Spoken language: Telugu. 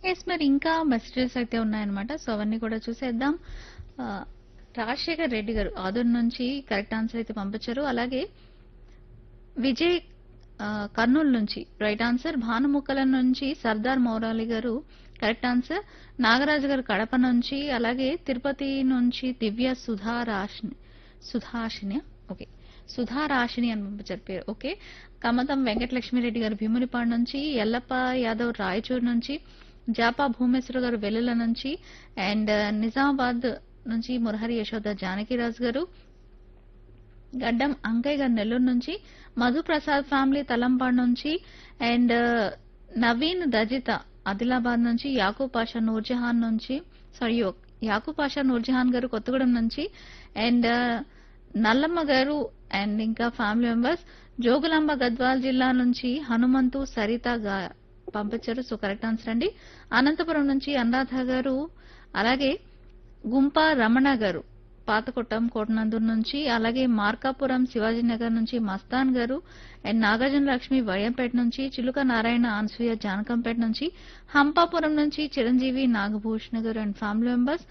ఎస్ మరి ఇంకా మెసేజెస్ అయితే ఉన్నాయన్నమాట సో అవన్నీ కూడా చూసేద్దాం ఆ, రాజశేఖర్ రెడ్డి గారు ఆదూరు నుంచి కరెక్ట్ ఆన్సర్ అయితే పంపించారు అలాగే విజయ్ ఆ, కర్నూలు నుంచి రైట్ ఆన్సర్ భానుముక్కల నుంచి సర్దార్ మౌరాలి గారు కరెక్ట్ ఆన్సర్ నాగరాజు గారు కడప నుంచి అలాగే తిరుపతి నుంచి దివ్య సుధా రాశిని సుధాషిని ఓకే సుధా రాశిని అని పంపించారు పేరు ఓకే కమతం వెంకటలక్ష్మిరెడ్డి గారు భీమునిపాడు నుంచి ఎల్లప్ప యాదవ్ రాయచూరు నుంచి జాపా భూమేశ్వర గారు వెల్లుల నుంచి అండ్ నిజామాబాద్ నుంచి మురహరి యశోద జానకిరాజు గారు గడ్డం అంకయ్య గారు నెల్లూరు నుంచి మధుప్రసాద్ ఫ్యామిలీ తలంపాడు నుంచి అండ్ నవీన్ దజిత ఆదిలాబాద్ నుంచి యాకూబ్ పాషా నూర్జహాన్ నుంచి సారీ యాకూబ్ పాషా నూర్జహాన్ గారు కొత్తగూడెం నుంచి అండ్ నల్లమ్మ గారు అండ్ ఇంకా ఫ్యామిలీ మెంబర్స్ జోగులాంబ గద్వాల్ జిల్లా నుంచి హనుమంతు సరిత గా పంపించారు సో కరెక్ట్ ఆన్సర్ అండి అనంతపురం నుంచి అనురాధ గారు అలాగే గుంప రమణ గారు పాతకొట్టం కోటనందూరు నుంచి అలాగే మార్కాపురం శివాజీనగర్ నుంచి మస్తాన్ గారు అండ్ నాగార్జున లక్ష్మి వయంపేట నుంచి చిలుక నారాయణ అనసూయ జానకంపేట నుంచి హంపాపురం నుంచి చిరంజీవి నాగభూషణ గారు అండ్ ఫ్యామిలీ మెంబర్స్